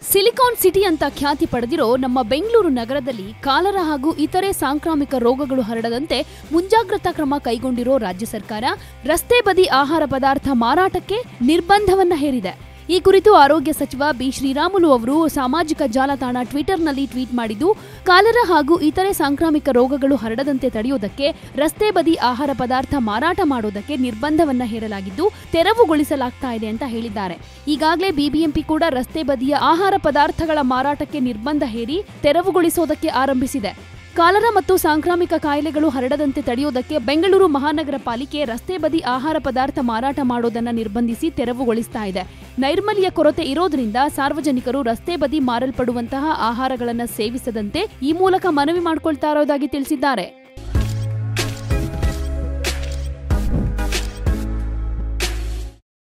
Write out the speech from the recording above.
silicon city ಅಂತ ಖ್ಯಾತಿ ಪಡೆದಿರೋ ನಮ್ಮ ಬೆಂಗಳೂರು ನಗರದಲ್ಲಿ ಕಾಲರ ಹಾಗೂ ಇತರೆ ಸಾಂಕ್ರಾಮಿಕ ರೋಗಗಳು ಹರಡದಂತೆ ಮುಂಜಾಗ್ರತಾ ಕ್ರಮ ಕೈಗೊಂಡಿರೋ ರಾಜ್ಯ ಸರ್ಕಾರ ರಸ್ತೆ ಬದಿ ಆಹಾರ ಪದಾರ್ಥ ಮಾರಾಟಕ್ಕೆ ನಿರ್ಬಂಧವನ್ನ ಹೇರಿದೆ ಈ ಕುರಿತು ಆರೋಗ್ಯ ಸಚಿವ ಬಿ ಶ್ರೀರಾಮುಲು ಅವರು ಸಾಮಾಜಿಕ ಜಾಲತಾಣ ಟ್ವಿಟರ್ನಲ್ಲಿ ಟ್ವೀಟ್ ಮಾಡಿದ್ದು ಕಾಲರ ಹಾಗೂ ಇತರೆ ಸಾಂಕ್ರಾಮಿಕ ರೋಗಗಳು ಹರಡದಂತೆ ತಡೆಯುವುದಕ್ಕೆ ರಸ್ತೆ ಬದಿ ಆಹಾರ ಪದಾರ್ಥ ಮಾರಾಟ ಮಾಡೋದಕ್ಕೆ ನಿರ್ಬಂಧವನ್ನ ಹೇರಲಾಗಿದ್ದು ತೆರವುಗೊಳಿಸಲಾಗ್ತಾ ಇದೆ ಅಂತ ಹೇಳಿದ್ದಾರೆ ಈಗಾಗಲೇ ಬಿಬಿಎಂಪಿ ಕೂಡ ರಸ್ತೆ ಬದಿಯ ಆಹಾರ ಪದಾರ್ಥಗಳ ಮಾರಾಟಕ್ಕೆ ನಿರ್ಬಂಧ ಹೇರಿ ತೆರವುಗೊಳಿಸೋದಕ್ಕೆ ಆರಂಭಿಸಿದೆ ಕಾಲರ ಮತ್ತು ಸಾಂಕ್ರಾಮಿಕ ಕಾಯಿಲೆಗಳು ಹರಡದಂತೆ ತಡೆಯೋದಕ್ಕೆ ಬೆಂಗಳೂರು ಮಹಾನಗರ ಪಾಲಿಕೆ ರಸ್ತೆ ಬದಿ ಆಹಾರ ಪದಾರ್ಥ ಮಾರಾಟ ಮಾಡೋದನ್ನ ನಿರ್ಬಂಧಿಸಿ ತೆರವುಗೊಳಿಸ್ತಾ ಇದೆ ನೈರ್ಮಲ್ಯ ಕೊರತೆ ಇರೋದ್ರಿಂದ ಸಾರ್ವಜನಿಕರು ರಸ್ತೆ ಬದಿ ಮಾರಲ್ಪಡುವಂತಹ ಆಹಾರಗಳನ್ನ ಸೇವಿಸದಂತೆ ಈ ಮೂಲಕ ಮನವಿ ಮಾಡ್ಕೊಳ್ತಾ ಇರೋದಾಗಿ ತಿಳಿಸಿದ್ದಾರೆ